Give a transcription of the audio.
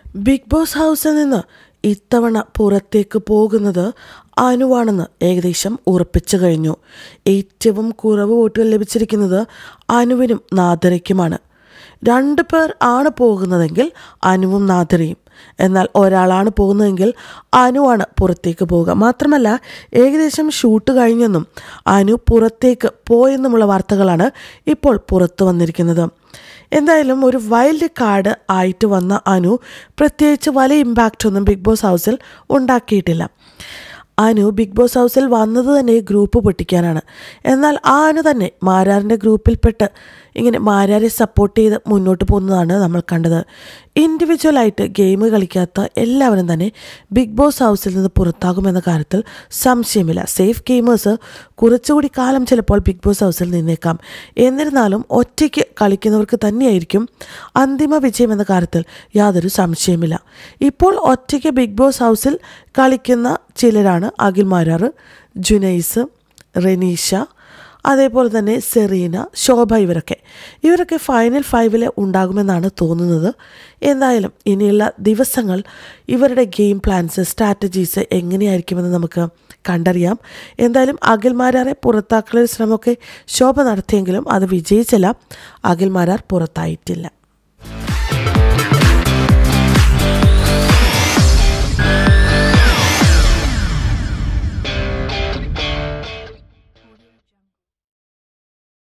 big boss ഹൗസിൽ നിന്ന് ഇത്തവണ പുറത്തേക്ക് പോകുന്നത് അനുവാണെന്ന് ഏകദേശം ഉറപ്പിച്ചു കഴിഞ്ഞു ഏറ്റവും കുറവ് വോട്ടുകൾ ലഭിച്ചിരിക്കുന്നത് അനുവിനും നാദരയ്ക്കുമാണ് രണ്ടു പേർ ആണ് പോകുന്നതെങ്കിൽ അനുവും നാദരയും എന്നാൽ ഒരാളാണ് പോകുന്നതെങ്കിൽ അനുവാണ് പുറത്തേക്ക് പോവുക മാത്രമല്ല ഏകദേശം ഷൂട്ട് കഴിഞ്ഞെന്നും അനു പുറത്തേക്ക് പോയെന്നുമുള്ള വാർത്തകളാണ് ഇപ്പോൾ പുറത്തു വന്നിരിക്കുന്നത് എന്തായാലും ഒരു വൈൽഡ് കാർഡ് ആയിട്ട് വന്ന അനു പ്രത്യേകിച്ച് വലിയ ഇമ്പാക്റ്റ് ഒന്നും ബിഗ് ബോസ് ഹൗസിൽ ഉണ്ടാക്കിയിട്ടില്ല അനു ബിഗ് ബോസ് ഹൗസിൽ വന്നത് തന്നെ ഗ്രൂപ്പ് പൊട്ടിക്കാനാണ് എന്നാൽ ആ അനു തന്നെ മാരാറിൻ്റെ ഗ്രൂപ്പിൽപ്പെട്ട് ഇങ്ങനെ മാരാരെ സപ്പോർട്ട് ചെയ്ത് മുന്നോട്ട് പോകുന്നതാണ് നമ്മൾ കണ്ടത് ഇൻഡിവിജ്വലായിട്ട് ഗെയിം കളിക്കാത്ത എല്ലാവരും തന്നെ ബിഗ് ബോസ് ഹൗസിൽ നിന്ന് പുറത്താകുമെന്ന കാര്യത്തിൽ സംശയമില്ല സേഫ് ഗെയിമേഴ്സ് കുറച്ചുകൂടി കാലം ചിലപ്പോൾ ബിഗ് ബോസ് ഹൗസിൽ നിന്നേക്കാം എന്നിരുന്നാലും ഒറ്റയ്ക്ക് കളിക്കുന്നവർക്ക് തന്നെയായിരിക്കും അന്തിമ വിജയം എന്ന കാര്യത്തിൽ യാതൊരു സംശയമില്ല ഇപ്പോൾ ഒറ്റയ്ക്ക് ബിഗ് ബോസ് ഹൗസിൽ കളിക്കുന്ന ചിലരാണ് അഖിൽ മാരാറ് ജുനൈസ് റെനീഷ അതേപോലെ തന്നെ സെറീന ശോഭ ഇവരൊക്കെ ഇവരൊക്കെ ഫൈനൽ ഫൈവിൽ ഉണ്ടാകുമെന്നാണ് തോന്നുന്നത് എന്തായാലും ഇനിയുള്ള ദിവസങ്ങൾ ഇവരുടെ ഗെയിം പ്ലാൻസ് സ്ട്രാറ്റജീസ് എങ്ങനെയായിരിക്കുമെന്ന് നമുക്ക് കണ്ടറിയാം എന്തായാലും അഖിൽമാരാറെ പുറത്താക്കലൊരു ശ്രമമൊക്കെ ശോഭ നടത്തിയെങ്കിലും അത് വിജയിച്ചില്ല അഖിൽമാരാർ പുറത്തായിട്ടില്ല